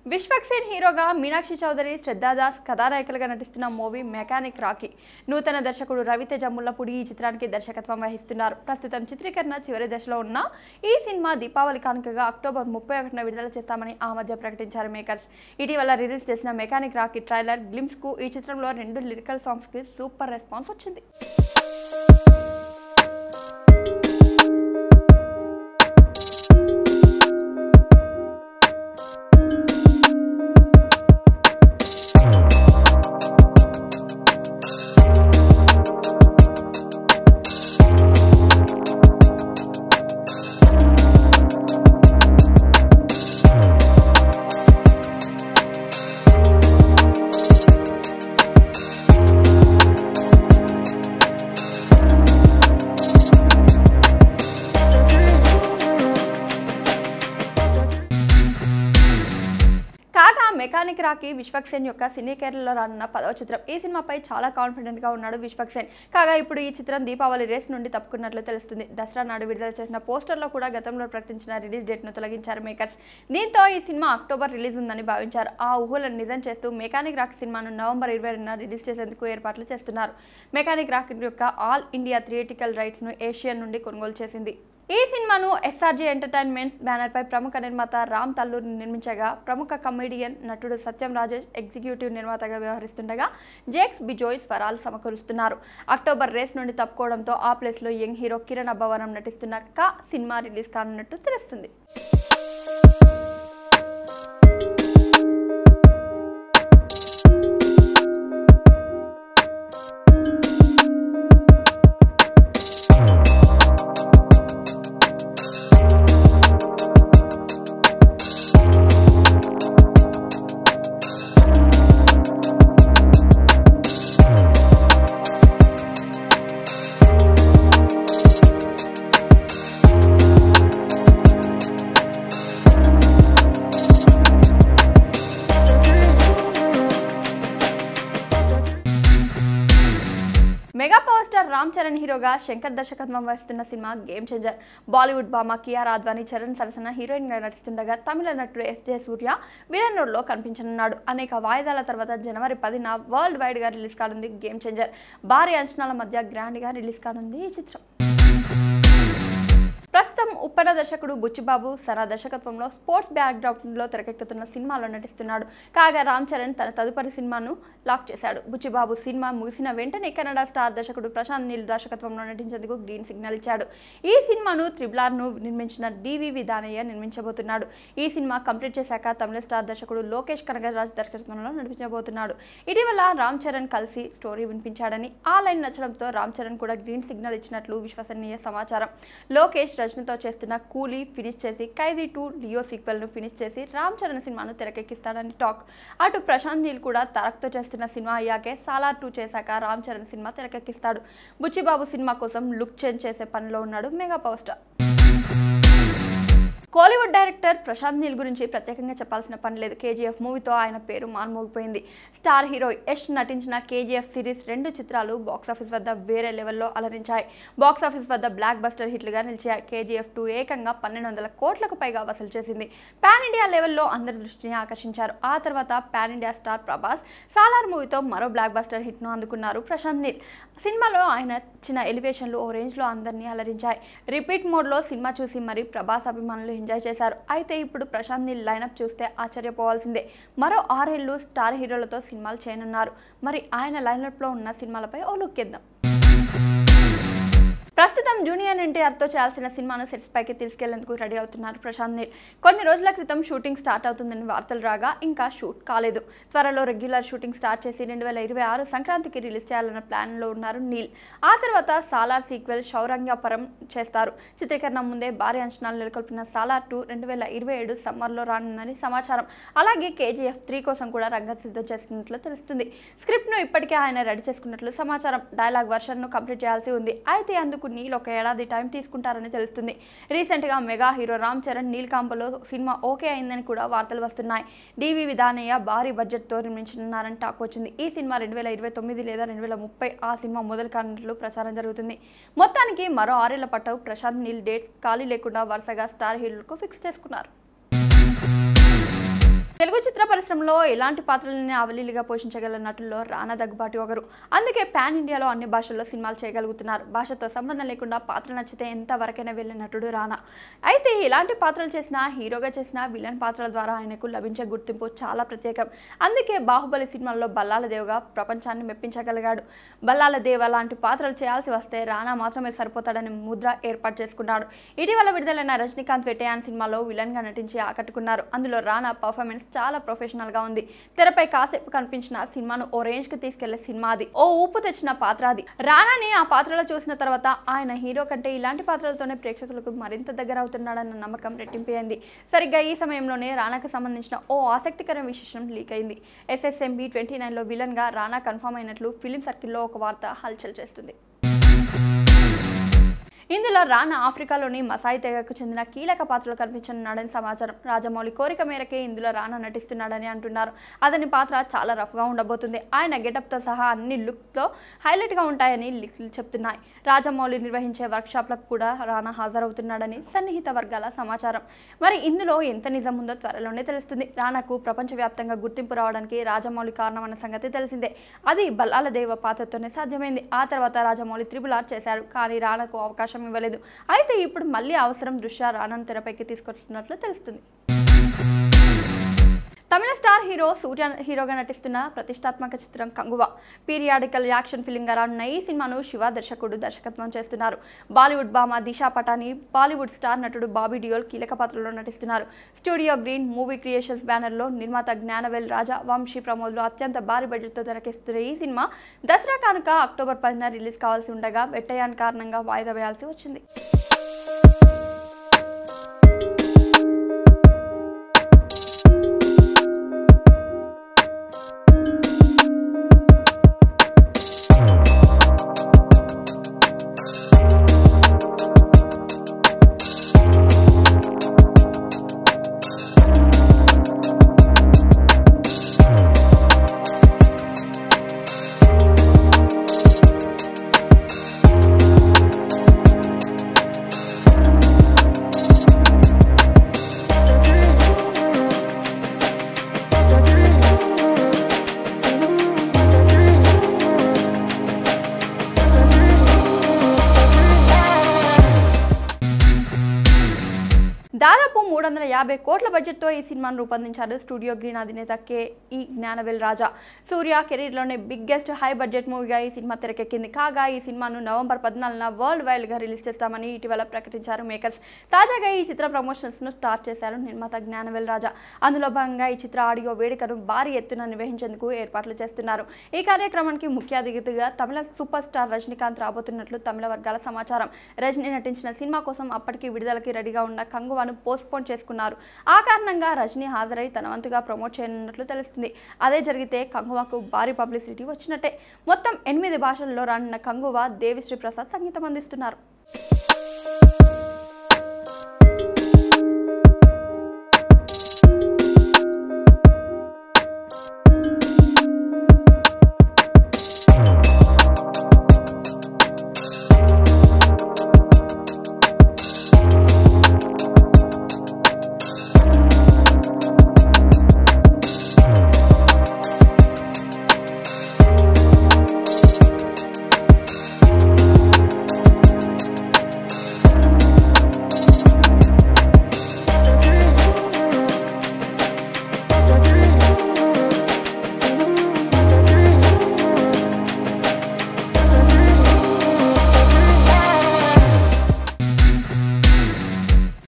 విశ్వక్సేన్ హీరోగా మీనాక్షి చౌదరి శ్రద్ధాదాస్ కథానాయకులుగా నటిస్తున్న movie mechanic Rocky నూతన దర్శకుడు రవితేజ ముల్లపూడి ఈ చిత్రానికి దర్శకత్వం వహిస్తున్నారు ప్రస్తుతం చిత్రీకరణ చివరి దశలో ఉన్న ఈ సినిమా దీపావళి కానుకగా అక్టోబర్ ముప్పై ఒకటిన విడుదల చేస్తామని ఆ మధ్య ప్రకటించారు మేకర్స్ ఇటీవల రిలీజ్ చేసిన మెకానిక్ రాకీ ట్రైలర్ గ్లిమ్స్ కు ఈ చిత్రంలో రెండు లిరికల్ సాంగ్స్ కి సూపర్ రెస్పాన్స్ వచ్చింది కాగా మెకానిక్ రాకి విశ్వక్సేన్ యొక్క సినీ కెరీర్లో రానున్న పదవ చిత్రం ఈ సినిమాపై చాలా కాన్ఫిడెంట్ గా ఉన్నాడు విశ్వక్సేన్ కాగా ఇప్పుడు ఈ చిత్రం దీపావళి రేస్ నుండి తప్పుకున్నట్లు తెలుస్తుంది దసరా నాడు విడుదల చేసిన పోస్టర్లో కూడా గతంలో ప్రకటించిన రిలీజ్ డేట్ ను తొలగించారు మేకర్స్ దీంతో ఈ సినిమా అక్టోబర్ రిలీజ్ ఉందని భావించారు ఆ ఊహలను నిజం చేస్తూ మెకానిక్ రాక్ సినిమాను నవంబర్ ఇరవై రెండున రిలీజ్ చేసేందుకు ఏర్పాట్లు చేస్తున్నారు మెకానిక్ రాక్ యొక్క ఆల్ ఇండియా థియేటికల్ రైట్స్ ను ఏషియన్ నుండి కొనుగోలు చేసింది ఈ సినిమాను ఎస్ఆర్జీ ఎంటర్టైన్మెంట్స్ బ్యానర్ పై ప్రముఖ నిర్మాత రామ్ తల్లూరి నిర్మించగా ప్రముఖ కమెడియన్ నటుడు సత్యం రాజేష్ ఎగ్జిక్యూటివ్ నిర్మాతగా వ్యవహరిస్తుండగా జేక్స్ బిజోయ్ స్వరాలు సమకూరుస్తున్నారు అక్టోబర్ రేస్ నుండి తప్పుకోవడంతో ఆ ప్లేస్ లో యంగ్ హీరో కిరణ్ అబ్బవరం నటిస్తున్న కా సినిమా రిలీజ్ కానున్నట్టు తెలుస్తుంది mega power star Ram Charan హీరోగా శంకర్ దర్శకత్వం వహిస్తున్న సినిమా గేమ్ చేంజర్ బాలీవుడ్ భామ కియారా అద్వానీ చరణ్ సరసన హీరోయిన్ గా నటిస్తుండగా తమిళ నటుడు S J Suryah villain role లో కనిపించనున్నాడు అనేక వాయిదాల తర్వాత జనవరి పదిన వరల్డ్ వైడ్ గా రిలీజ్ కానుంది గేమ్ చేంజర్ భారీ అంచనాల మధ్య గ్రాండ్ గా రిలీజ్ కానుంది ఈ చిత్రం ప్రస్తుతం ఉప్పెన దర్శకుడు బుచ్చిబాబు సరా దర్శకత్వంలో స్పోర్ట్స్ బ్యాక్డ్రాప్లో తెరకెక్కుతున్న సినిమాలో నటిస్తున్నాడు కాగా రామ్ చరణ్ తన తదుపరి సినిమాను లాక్ చేశాడు బుచ్చిబాబు సినిమా ముగిసిన వెంటనే కన్నడ స్టార్ దర్శకుడు ప్రశాంత్ నీల్ దర్శకత్వంలో నటించేందుకు గ్రీన్ సిగ్నల్ ఇచ్చాడు ఈ సినిమాను త్రిబులార్ను నిర్మించిన డివి విధానయ్య నిర్మించబోతున్నాడు ఈ సినిమా కంప్లీట్ చేశాక తమిళ స్టార్ దర్శకుడు లోకేష్ కనగరాజ్ దర్శకత్వంలో నడిపించబోతున్నాడు ఇటీవల రామ్ చరణ్ కలిసి స్టోరీ వినిపించాడని ఆ లైన్ నచ్చడంతో రామ్ చరణ్ కూడా గ్రీన్ సిగ్నల్ ఇచ్చినట్లు విశ్వసనీయ సమాచారం లోకేష్ రజనీతో చేస్తున్న కూలీ ఫినిష్ చేసి ఖైదీ టూ లియో సీక్వెల్ ను ఫినిష్ చేసి రామ్ చరణ్ సినిమాను తెరకెక్కిస్తాడని టాక్ అటు ప్రశాంత్ నీల్ కూడా తారక్తో చేస్తున్న సినిమా అయ్యాకే సాలార్ టూ చేశాక రామ్ చరణ్ సినిమా తెరకెక్కిస్తాడు బుచ్చిబాబు సినిమా కోసం లుక్ చేంజ్ చేసే పనిలో ఉన్నాడు mega power star Kollywood director Prashanth Neel గురించి ప్రత్యేకంగా చెప్పాల్సిన పని లేదు కేజీఎఫ్ మూవీతో ఆయన పేరు మార్మోగిపోయింది స్టార్ హీరో యష్ నటించిన కేజీఎఫ్ సిరీస్ రెండు చిత్రాలు బాక్సాఫీస్ వద్ద వేరే లెవెల్లో అలరించాయి బాక్సాఫీస్ వద్ద బ్లాక్ బస్టర్ హిట్లుగా నిలిచాయి కేజీఎఫ్ టూ ఏకంగా పన్నెండు వందల కోట్లకు పైగా వసూలు చేసింది పాన్ ఇండియా లెవెల్లో అందరి దృష్టిని ఆకర్షించారు ఆ తర్వాత pan India star Prabhas Salaar మూవీతో మరో బ్లాక్ బస్టర్ హిట్ను అందుకున్నారు ప్రశాంత్ నీల్ సినిమాలో ఆయన ఇచ్చిన ఎలివేషన్లు ఓ రేంజ్లో అందరినీ అలరించాయి రిపీట్ మోడ్లో సినిమా చూసి మరి ప్రభాస్ అభిమానులు ఎంజాయ్ చేశారు అయితే ఇప్పుడు ప్రశాంత్ నీల్ లైనప్ చూస్తే ఆశ్చర్యపోవాల్సిందే మరో ఆరేళ్లు స్టార్ హీరోలతో సినిమాలు చేయనున్నారు మరి ఆయన లైనప్లో ఉన్న సినిమాలపై ఓ లుక్ ఇద్దాం ప్రస్తుతం జూనియర్ ఎన్టీఆర్తో చేయాల్సిన సినిమాను సెట్స్ పైకి తీసుకెళ్లేందుకు రెడీ అవుతున్నారు ప్రశాంత్ నీల్ కొన్ని రోజుల క్రితం షూటింగ్ స్టార్ట్ అవుతుందని వార్తలు రాగా ఇంకా షూట్ కాలేదు త్వరలో రెగ్యులర్ షూటింగ్ స్టార్ట్ చేసి రెండు వేల ఇరవై ఆరు సంక్రాంతికి రిలీజ్ చేయాలన్న ప్లాన్లో ఉన్నారు నీల్ ఆ తర్వాత సాలార్ సీక్వెల్ శౌరంగపురం చేస్తారు చిత్రీకరణ ముందే భారీ అంచనాలు నెలకొల్పిన సాలార్ టూ రెండు వేల ఇరవై ఏడు సమ్మర్లో రానుందని సమాచారం అలాగే కేజీఎఫ్ త్రీ కోసం కూడా రంగం సిద్ధం చేస్తున్నట్లు తెలుస్తుంది స్క్రిప్ట్ను ఇప్పటికే ఆయన రెడీ చేసుకున్నట్లు సమాచారం డైలాగ్ వర్షన్ను కంప్లీట్ చేయాల్సి ఉంది అయితే అందుకు నీల్ ఒక ఏడాది టైం తీసుకుంటారని తెలుస్తుంది రీసెంట్గా మెగా హీరో రామ్ చరణ్ నీల్ కాంబోలో సినిమా ఓకే అయిందని కూడా వార్తలు వస్తున్నాయి డివి విధానయ్య భారీ బడ్జెట్తో నిర్మించనున్నారని టాక్ వచ్చింది ఈ సినిమా రెండు వేల ఇరవై తొమ్మిది లేదా రెండు వేల ముప్పై ఆ సినిమా మొదలు కానున్నట్లు ప్రచారం జరుగుతుంది మొత్తానికి మరో ఆరేళ్ల పట్టు ప్రశాంత్ నీల్ డేట్ ఖాళీ లేకుండా వరుసగా స్టార్ హీరోలకు ఫిక్స్ చేసుకున్నారు తెలుగు చిత్ర పరిశ్రమలో ఎలాంటి పాత్రలని అవలీలుగా పోషించగల నటుల్లో రానా దగ్గుబాటి ఒకరు అందుకే పాన్ ఇండియాలో అన్ని భాషల్లో సినిమాలు చేయగలుగుతున్నారు భాషతో సంబంధం లేకుండా పాత్ర నచ్చితే ఎంత వరకైనా వెళ్ళే నటుడు రానా అయితే ఎలాంటి పాత్రలు చేసినా హీరోగా చేసినా విలన్ పాత్రల ద్వారా ఆయనకు లభించే గుర్తింపు చాలా ప్రత్యేకం అందుకే బాహుబలి సినిమాల్లో బల్లాల దేవుగా ప్రపంచాన్ని మెప్పించగలిగాడు బల్లాల దేవ లాంటి పాత్రలు చేయాల్సి వస్తే రానా మాత్రమే సరిపోతాడని ముద్ర ఏర్పాటు చేసుకున్నాడు ఇటీవల విడుదలైన రజనీకాంత్ వెట్టయాన్ సినిమాలో విలన్గా నటించి ఆకట్టుకున్నారు అందులో రానా పర్ఫార్మెన్స్ చాలా ప్రొఫెషనల్గా ఉంది తెరపై కాసేపు కనిపించిన సినిమాను ఓ రేంజ్కి తీసుకెళ్లే సినిమా అది ఓ ఊపు తెచ్చిన పాత్ర అది రానాని ఆ పాత్రలో చూసిన తర్వాత ఆయన హీరో కంటే ఇలాంటి పాత్రలతోనే ప్రేక్షకులకు మరింత దగ్గర అవుతున్నాడన్న నమ్మకం రెట్టింపైంది సరిగ్గా ఈ సమయంలోనే రానాకు సంబంధించిన ఓ ఆసక్తికర విశేషం లీక్ అయింది ఎస్ఎస్ఎంబి ట్వంటీ నైన్లో విలన్గా రానా కన్ఫర్మ్ అయినట్లు ఫిలిం సర్కిల్లో ఒక వార్త హల్చల్ చేస్తుంది ఇందులో రానా ఆఫ్రికాలోని మసాయి తెగకు చెందిన కీలక పాత్రలో కనిపించనున్నాడని సమాచారం రాజమౌళి కోరిక మేరకే ఇందులో రానా నటిస్తున్నాడని అంటున్నారు అతని పాత్ర చాలా రఫ్గా ఉండబోతుంది ఆయన గెటప్తో సహా అన్ని లుక్తో హైలైట్గా ఉంటాయని లిక్లు చెప్తున్నాయి రాజమౌళి నిర్వహించే వర్క్షాప్లకు కూడా రానా హాజరవుతున్నాడని సన్నిహిత వర్గాల సమాచారం మరి ఇందులో ఎంత నిజం ఉందో త్వరలోనే తెలుస్తుంది రానాకు ప్రపంచవ్యాప్తంగా గుర్తింపు రావడానికి రాజమౌళి కారణమన్న సంగతి తెలిసిందే అది బల్లాల దేవ పాత్రతోనే సాధ్యమైంది ఆ తర్వాత రాజమౌళి త్రిబుల్ ఆర్ చేశారు కానీ రానాకు అవకాశం ఇవ్వలేదు అయితే ఇప్పుడు మళ్ళీ అవసరం దృష్ట్యా రానాను తెరపైకి తీసుకొస్తున్నట్లు తెలుస్తుంది తమిళ స్టార్ హీరో సూర్య హీరోగా నటిస్తున్న ప్రతిష్టాత్మక చిత్రం కంగువ పీరియాడికల్ యాక్షన్ ఫిలింగా రానున్న ఈ సినిమాను శివ దర్శకుడు దర్శకత్వం చేస్తున్నారు బాలీవుడ్ భామ దిశా పటాని బాలీవుడ్ స్టార్ నటుడు బాబీ డియోల్ కీలక పాత్రలో నటిస్తున్నారు స్టూడియో గ్రీన్ మూవీ క్రియేషన్స్ బ్యానర్లో నిర్మాత జ్ఞానవేల్ రాజా వంశీ ప్రమోద్లో అత్యంత భారీ బడ్జెట్తో తెరకెస్తున్న ఈ సినిమా దసరా కానుక అక్టోబర్ పదిన రిలీజ్ కావాల్సి ఉండగా వెట్టయాన్ కారణంగా వాయిదా వేయాల్సి వచ్చింది దాదాపు మూడు వందల యాభై కోట్ల బడ్జెట్తో ఈ సినిమాను రూపొందించారు స్టూడియో గ్రీన్ అధినేత కే ఈ జ్ఞానవేల్ రాజా సూర్య కెరీర్లోనే బిగ్గెస్ట్ హై బడ్జెట్ మూవీగా ఈ సినిమా తెరకెక్కింది కాగా ఈ సినిమాను నవంబర్ పద్నాలుగున వరల్డ్ వైడ్గా రిలీజ్ చేస్తామని ఇటీవల ప్రకటించారు మేకర్స్ తాజాగా ఈ చిత్ర ప్రమోషన్స్ను స్టార్ట్ చేశారు నిర్మాత జ్ఞానవేల్ రాజా అందులో భాగంగా ఈ చిత్ర ఆడియో వేడుకను భారీ ఎత్తున నిర్వహించేందుకు ఏర్పాట్లు చేస్తున్నారు ఈ కార్యక్రమానికి ముఖ్య అతిథిగా తమిళ సూపర్ స్టార్ రజనీకాంత్ రాబోతున్నట్లు తమిళ వర్గాల సమాచారం రజనీ నటించిన సినిమా కోసం అప్పటికి విడుదలకి రెడీగా ఉన్న కంగువాను పోస్ట్పోన్ చేసుకున్నారు ఆ కారణంగా రజనీ హాజరై తన వంతుగా ప్రమోట్ చేయనున్నట్లు తెలుస్తుంది అదే జరిగితే కంగువాకు భారీ పబ్లిసిటీ వచ్చినట్టే మొత్తం ఎనిమిది భాషల్లో రానున్న కంగువా దేవిశ్రీ ప్రసాద్ సంగీతం అందిస్తున్నారు